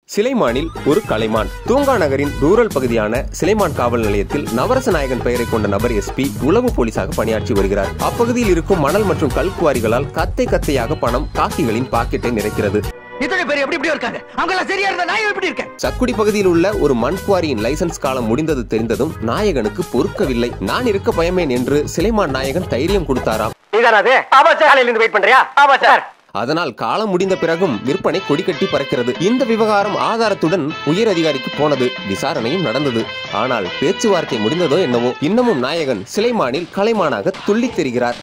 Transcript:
சிலைமானில் ஒரு கலைமான் தூங்கா நகரின் ரூரல் பகுதியான சிலைமான் காவல் நிலையத்தில் நவரச நாயகன் பெயரை கொண்ட நபர் எஸ்பி உளவு போலீசாக பணியாற்றி வருகிறார் அப்பகுதியில் இருக்கும் மணல் மற்றும் கல்குவாரிகளால் கத்தை கத்தையாக பணம் காக்கிகளின் பாக்கெட்டை நிறைக்கிறது இத்தனை பேர் எப்படி எப்படி இருக்காங்க அவங்க எல்லாம் சரியா இருந்தா நான் எப்படி இருக்கேன் சக்குடி பகுதியில் உள்ள ஒரு மண் குவாரியின் லைசன்ஸ் காலம் முடிந்தது தெரிந்ததும் நாயகனுக்கு பொறுக்கவில்லை நான் இருக்க பயமேன் என்று சிலைமான் நாயகன் தைரியம் கொடுத்தாராம் நீதானா அது ஆமா சார் காலையில இருந்து வெயிட் பண்றியா ஆமா சார் அதனால் காலம் முடிந்த பிறகும் விற்பனை கொடிக்கட்டி பறக்கிறது இந்த விவகாரம் ஆதாரத்துடன் உயர் அதிகாரிக்கு போனது விசாரணையும் நடந்தது ஆனால் பேச்சுவார்த்தை முடிந்ததோ என்னவோ இன்னமும் நாயகன் சிலைமானில் கலைமானாக துள்ளித் தெரிகிறார்